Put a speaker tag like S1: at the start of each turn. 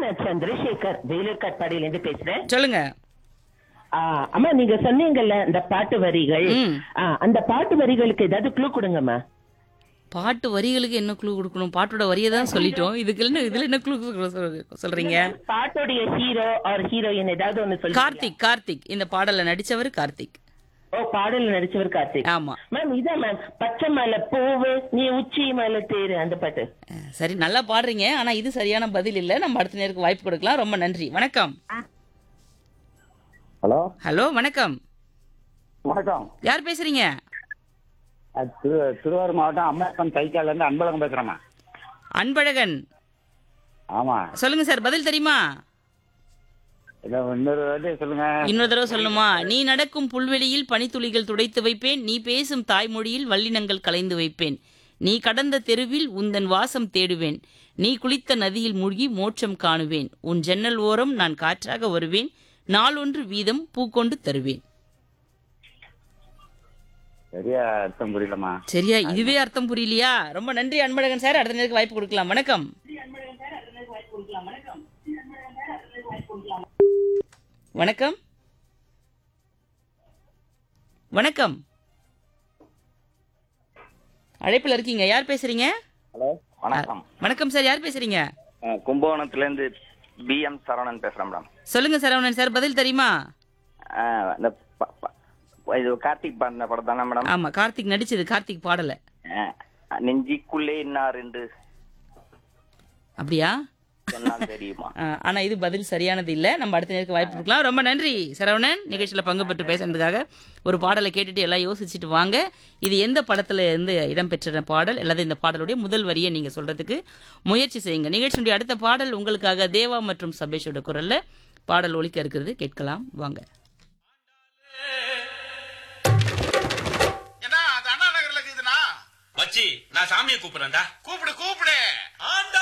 S1: நான் சந்திரசேகர் வேலூர் காட்பாடியில இருந்து பேசுறேன்
S2: சொல்லுங்க
S1: ஆ, அம்மா நீங்க சொன்னீங்கல்ல இந்த பாட்டு வரிகள்
S2: ம்.
S1: ஆ, அந்த பாட்டு வரிகளுக்கு ஏதாவது க்ளூ கொடுங்கம்மா
S2: பாட்டு வரிகளுக்கு என்ன க்ளூ கொடுக்கணும் பாட்டோட வரியை தான் சொல்லிட்டோம் இதுக்கு என்ன இதுல என்ன க்ளூ சொல்றீங்க
S1: பாட்டோடைய ஹீரோ ஆர் ஹீரோயின் ஏதாவது ஒண்ணு சொல்லி
S2: கார்த்திக் கார்த்திக் இந்த பாடல்ல நடிச்சவர் கார்த்திக்
S1: ஓ பாடல் நடிச்சவர் கார்த்திக்
S2: ஆமா
S1: மேம் இதான் மேம் பச்சை மலை பூவு நீ உச்சி மலை தேரு அந்த பாட்டு
S2: அஹ், சரி நல்லா பாடுறீங்க ஆனா இது சரியான பதில் இல்ல நம்ம அடுத்த நேருக்கு வாய்ப்பு கொடுக்கலாம் ரொம்ப நன்றி வணக்கம்
S3: ஹலோ
S2: ஹலோ வணக்கம்
S3: வணக்கம்
S2: யார் பேசுறீங்க
S3: அது திரு திருவாரூர் மாவட்டம் அம்மாப்பன் தைக்கால இருந்து அன்பழகம் பேசுறேம்மா
S2: அன்பழகன்
S3: ஆமா
S2: சொல்லுங்க சார் பதில் தெரியுமா
S3: இதை இன்னொரு வாட்டி சொல்லுங்க
S2: இன்னொரு தடவை சொல்லணுமா நீ நடக்கும் புல்வெளியில் பனித்துளிகள் துடைத்து வைப்பேன் நீ பேசும் தாய்மொழியில் வல்லினங்கள் கலைந்து வைப்பேன் நீ கடந்த தெருவில் உந்தன் வாசம் தேடுவேன் நீ குளித்த நதியில் மூழ்கி மோட்சம் காணுவேன் உன் ஜன்னல் ஓரம் நான் காற்றாக வருவேன் நாளொன்று வீதம் பூக்கொண்டு தருவேன்
S3: சரியா அர்த்தம் புரியலம்மா
S2: சரியா இதுவே அர்த்தம் புரியலையா ரொம்ப நன்றி அன்பழகன் சார் அடுத்த நேருக்கு வாய்ப்பு கொடுக்கலாம் வணக்கம் வணக்கம் வணக்கம் அழைப்புல இருக்கீங்க யார் பேசுறீங்க
S4: ஹலோ வணக்கம்
S2: வணக்கம் சார் யார் பேசுறீங்க
S4: அஹ் கும்பகோணத்துலேருந்து பிஎம் சரவணன் பேசுகிறேன் மேடம்
S2: சொல்லுங்க சரவணன் சார் பதில் தெரியுமா
S4: அஹ் இந்த ப- ப- இது கார்த்திக் பாடின படம் தானே மேடம்
S2: ஆமா கார்த்திக் நடிச்சது கார்த்திக் பாடல
S4: அஹ் நெஞ்சிக்குள்ளே இன்னார் என்று
S2: அப்படியா
S4: சொன்னால் தெரியுமா
S2: ஆ, ஆனா இது பதில் சரியானது இல்ல நம்ம அடுத்த நேருக்கு வாய்ப்பு கொடுக்கலாம் ரொம்ப நன்றி சரவணன் நிகழ்ச்சியில பங்கு பெற்று பேசுறதுக்காக ஒரு பாடலை கேட்டுட்டு எல்லாம் யோசிச்சுட்டு வாங்க இது எந்த படத்துல இருந்து இடம்பெற்ற பாடல் அல்லது இந்த பாடலுடைய முதல் வரியை நீங்க சொல்றதுக்கு முயற்சி செய்யுங்க நிகழ்ச்சியுடைய அடுத்த பாடல் உங்களுக்காக தேவா மற்றும் சபேஷோட குரல்ல பாடல் ஒலிக்க இருக்கிறது கேட்கலாம் வாங்க
S5: என்ன அது அண்ணா நகர்ல இருக்குதுண்ணா
S6: மச்சி நான் சாமியை கூப்பிடுறேன்டா
S5: கூப்பிடு